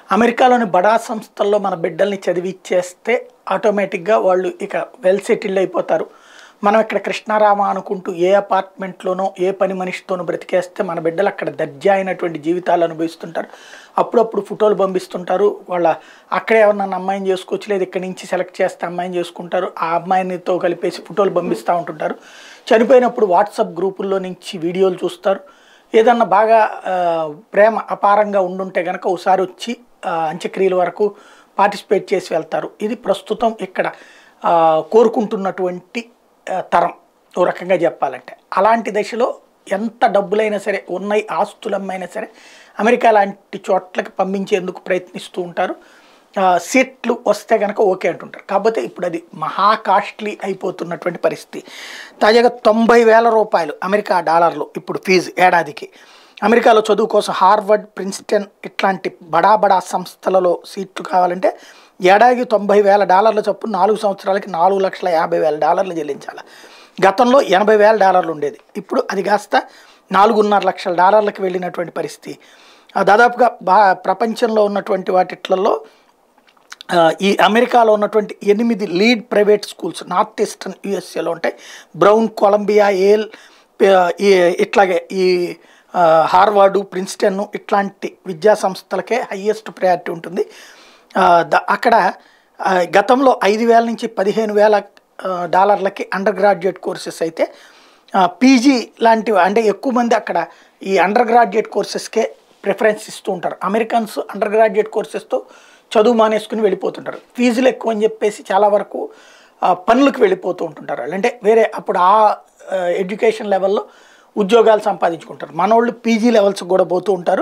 అమెరికాలోని బడా సంస్థల్లో మన బిడ్డల్ని చదివిచ్చేస్తే ఆటోమేటిక్గా వాళ్ళు ఇక వెల్ సెటిల్డ్ అయిపోతారు మనం ఇక్కడ కృష్ణారామ అనుకుంటూ ఏ అపార్ట్మెంట్లోనో ఏ పని మనిషితోనో బ్రతికేస్తే మన బిడ్డలు అక్కడ దర్జా అయినటువంటి జీవితాలు అనుభవిస్తుంటారు అప్పుడప్పుడు ఫోటోలు పంపిస్తుంటారు వాళ్ళ అక్కడే ఎవరన్నా అమ్మాయిని చేసుకోవచ్చు లేదు ఇక్కడి నుంచి సెలెక్ట్ చేస్తే అమ్మాయిని చేసుకుంటారు ఆ అమ్మాయినితో కలిపేసి ఫోటోలు పంపిస్తూ ఉంటుంటారు చనిపోయినప్పుడు వాట్సాప్ గ్రూపుల్లో నుంచి వీడియోలు చూస్తారు ఏదన్నా బాగా ఆ, ప్రేమ అపారంగా ఉండుంటే కనుక ఒకసారి వచ్చి ఆ, అంత్యక్రియల వరకు పార్టిసిపేట్ చేసి వెళ్తారు ఇది ప్రస్తుతం ఇక్కడ ఆ, కోరుకుంటున్నటువంటి ఆ, తరం ఓ రకంగా చెప్పాలంటే అలాంటి దశలో ఎంత డబ్బులైనా సరే ఉన్నాయి ఆస్తులమ్మైనా సరే అమెరికా లాంటి చోట్లకి పంపించేందుకు ప్రయత్నిస్తూ ఉంటారు ఆ, సీట్లు వస్తే కనుక ఓకే అంటుంటారు కాకపోతే ఇప్పుడు అది మహా కాస్ట్లీ అయిపోతున్నటువంటి పరిస్థితి తాజాగా తొంభై వేల రూపాయలు అమెరికా డాలర్లు ఇప్పుడు ఫీజు ఏడాదికి అమెరికాలో చదువు కోసం హార్వర్డ్ ప్రిన్స్టన్ ఇట్లాంటి బడా బడా సంస్థలలో సీట్లు కావాలంటే ఏడాదికి తొంభై వేల డాలర్ల చొప్పున నాలుగు సంవత్సరాలకి నాలుగు లక్షల యాభై వేల డాలర్లు చెల్లించాలి గతంలో ఎనభై వేల డాలర్లు ఉండేది ఇప్పుడు అది కాస్త నాలుగున్నర లక్షల డాలర్లకు వెళ్ళినటువంటి పరిస్థితి ఆ, దాదాపుగా బా ప్రపంచంలో ఉన్నటువంటి వాటిట్లలో ఆ, ఈ అమెరికాలో ఉన్నటువంటి ఎనిమిది lead private schools north eastern యుఎస్ఏలో ఉంటాయి బ్రౌన్ కొలంబియా ఏల్ ప- ఈ ఇట్లాగే ఈ ఆ, హార్వర్డు ప్రిన్స్టన్ ఇట్లాంటి విద్యా సంస్థలకే హయ్యెస్ట్ ప్రయారిటీ ఉంటుంది ఆ, ద- అక్కడ ఆ, గతంలో ఐదు వేల నుంచి పదిహేను వేల ఆ, డాలర్లకి అండర్ గ్రాడ్యుయేట్ కోర్సెస్ అయితే పీజీ లాంటివి అంటే ఎక్కువ మంది అక్కడ ఈ అండర్ గ్రాడ్యుయేట్ కోర్సెస్కే ప్రిఫరెన్స్ ఇస్తూ ఉంటారు అమెరికన్స్ అండర్ గ్రాడ్యుయేట్ కోర్సెస్తో చదువు మానేసుకుని వెళ్ళిపోతుంటారు ఫీజులు ఎక్కువ అని చెప్పేసి చాలా వరకు ఆ, పనులకు వెళ్ళిపోతూ ఉంటుంటారు వాళ్ళు అంటే వేరే అప్పుడు ఆ ఎడ్యుకేషన్ లెవెల్లో ఉద్యోగాలు సంపాదించుకుంటారు మనోళ్ళు పీజీ లెవెల్స్ కూడా పోతూ ఉంటారు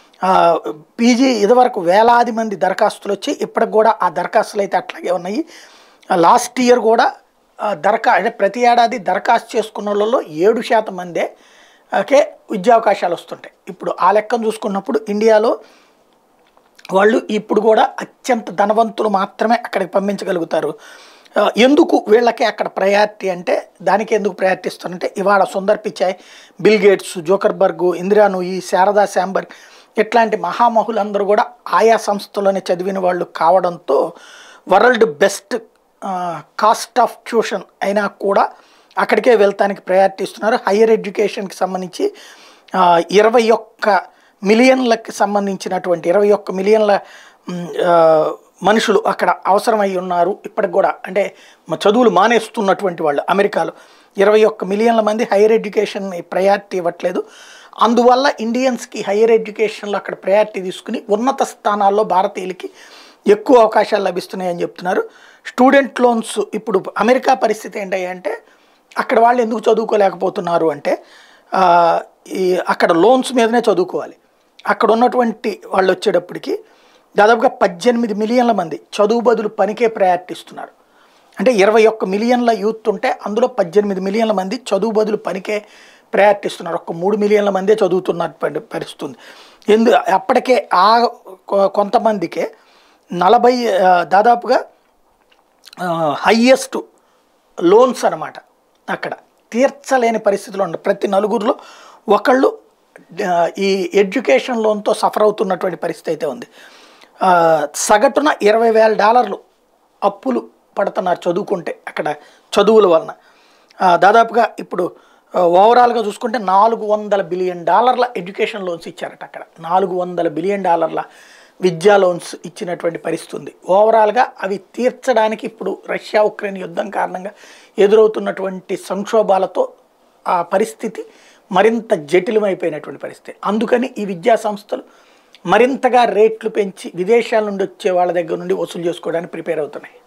పీజీ ఇదివరకు వేలాది మంది దరఖాస్తులు వచ్చి ఇప్పటికి కూడా ఆ దరఖాస్తులు అయితే అట్లాగే ఉన్నాయి లాస్ట్ ఇయర్ కూడా ఆ, దరఖా అంటే ప్రతి ఏడాది దరఖాస్తు చేసుకున్న వాళ్ళలో ఏడు శాతం మందే కే ఉద్యోగావకాశాలు వస్తుంటాయి ఇప్పుడు ఆ లెక్కను చూసుకున్నప్పుడు ఇండియాలో వాళ్ళు ఇప్పుడు కూడా అత్యంత ధనవంతులు మాత్రమే అక్కడికి పంపించగలుగుతారు ఆ, ఎందుకు వీళ్ళకి అక్కడ ప్రయారిటీ అంటే దానికి ఎందుకు ప్రయారిటీ ఇస్తారంటే ఇవాళ Sundar Pichai Bill Gates Zuckerberg Indira Nooyi శారదా శాంబర్గ్ ఇట్లాంటి మహామహులందరూ కూడా ఆయా సంస్థలోనే చదివిన వాళ్ళు కావడంతో world best cost of tuition అయినా కూడా అక్కడికే వెళ్తానికి ప్రయారిటీ ఇస్తున్నారు హయ్యర్ ఎడ్యుకేషన్కి సంబంధించి ఆ, ఇరవై ఒక్క మిలియన్లకు సంబంధించినటువంటి ఇరవై ఒక్క మిలియన్ల మ్, ఆ, మనుషులు అక్కడ అవసరమై ఉన్నారు ఇప్పటికి కూడా అంటే మ- చదువులు మానేస్తున్నటువంటి వాళ్ళు అమెరికాలో ఇరవై ఒక్క మిలియన్ల మంది హైయర్ ఎడ్యుకేషన్ ప్రయారిటీ ఇవ్వట్లేదు అందువల్ల ఇండియన్స్కి హైయర్ ఎడ్యుకేషన్లో అక్కడ ప్రయారిటీ తీసుకుని ఉన్నత స్థానాల్లో భారతీయులకి ఎక్కువ అవకాశాలు లభిస్తున్నాయని చెప్తున్నారు స్టూడెంట్ లోన్స్ ఇప్పుడు అమెరికా పరిస్థితి ఏంటంటే అక్కడ వాళ్ళు ఎందుకు చదువుకోలేకపోతున్నారు అంటే ఆ, ఈ అక్కడ లోన్స్ మీదనే చదువుకోవాలి అక్కడ ఉన్నటువంటి వాళ్ళు వచ్చేటప్పటికి దాదాపుగా పద్దెనిమిది మిలియన్ల మంది చదువు బదులు పనికే ప్రయారిటీ ఇస్తున్నారు అంటే ఇరవై ఒక్క మిలియన్ల యూత్ ఉంటే అందులో పద్దెనిమిది మిలియన్ల మంది చదువు బదులు పనికే ప్రయారిటీ ఇస్తున్నారు ఒక్క మూడు మిలియన్ల మందే చదువుతున్నటువంటి పరిస్థితి ఉంది ఎందు అప్పటికే ఆ కొ- కొంతమందికే నలభై ఆ, దాదాపుగా హయ్యెస్ట్ లోన్స్ అన్నమాట అక్కడ తీర్చలేని పరిస్థితిలో ఉంది ప్రతి నలుగురిలో ఒకళ్ళు ఆ, ఈ ఎడ్యుకేషన్ లోన్తో సఫర్ అవుతున్నటువంటి పరిస్థితి అయితే ఉంది ఆ, సగటున ఇరవై వేల డాలర్లు అప్పులు పడుతున్నారు చదువుకుంటే అక్కడ చదువుల వలన ఆ, దాదాపుగా ఇప్పుడు ఆ, ఓవరాల్గా చూసుకుంటే నాలుగు వందల బిలియన్ డాలర్ల ఎడ్యుకేషన్ లోన్స్ ఇచ్చారట అక్కడ నాలుగు వందల బిలియన్ డాలర్ల విద్యా లోన్స్ ఇచ్చినటువంటి పరిస్థితి ఉంది ఓవరాల్గా అవి తీర్చడానికి ఇప్పుడు రష్యా ఉక్రెయిన్ యుద్ధం కారణంగా ఎదురవుతున్నటువంటి సంక్షోభాలతో ఆ పరిస్థితి మరింత జటిలమైపోయినటువంటి పరిస్థితి అందుకని ఈ విద్యా సంస్థలు మరింతగా రేట్లు పెంచి విదేశాల నుండి వచ్చే వాళ్ళ దగ్గర నుండి వసూలు చేసుకోవడానికి ప్రిపేర్ అవుతున్నాయి